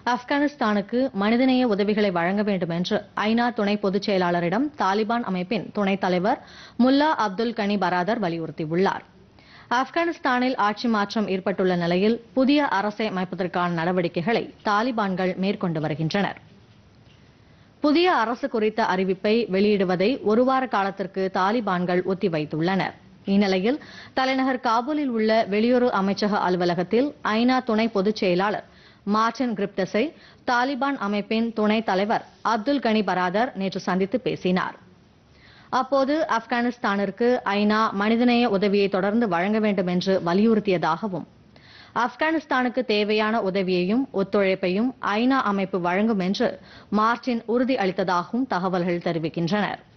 ஆப்கானிஸ்தானுக்கு மனிதநேய உதவிகளை வழங்க வேண்டும் என்று ஐநா துணை பொதுச் செயலாளரிடம் தாலிபான் அமைப்பின் துணைத் தலைவர் முல்லா அப்துல் கனி பராதர் வலியுறுத்தியுள்ளார் ஆப்கானிஸ்தானில் ஆட்சி மாற்றம் ஏற்பட்டுள்ள நிலையில் புதிய அரசை அமைப்பதற்கான நடவடிக்கைகளை தாலிபான்கள் மேற்கொண்டு வருகின்றனர் புதிய அரசு குறித்த அறிவிப்பை வெளியிடுவதை ஒருவார காலத்திற்கு தாலிபான்கள் ஒத்திவைத்துள்ளனர் இந்நிலையில் தலைநகர் காபூலில் உள்ள வெளியுறவு அமைச்சக அலுவலகத்தில் ஐநா துணை பொதுச் செயலாளர் மார்டின் கிரிப்டஸை தாலிபான் அமைப்பின் துணைத் தலைவர் அப்துல் கனி பராதர் நேற்று சந்தித்து பேசினார் அப்போது ஆப்கானிஸ்தானிற்கு ஐநா மனிதநேய உதவியை தொடர்ந்து வழங்க வேண்டும் என்று வலியுறுத்தியதாகவும் ஆப்கானிஸ்தானுக்கு தேவையான உதவியையும் ஒத்துழைப்பையும் ஐநா அமைப்பு வழங்கும் என்று மார்டின் உறுதி அளித்ததாகவும் தகவல்கள் தெரிவிக்கின்றனர்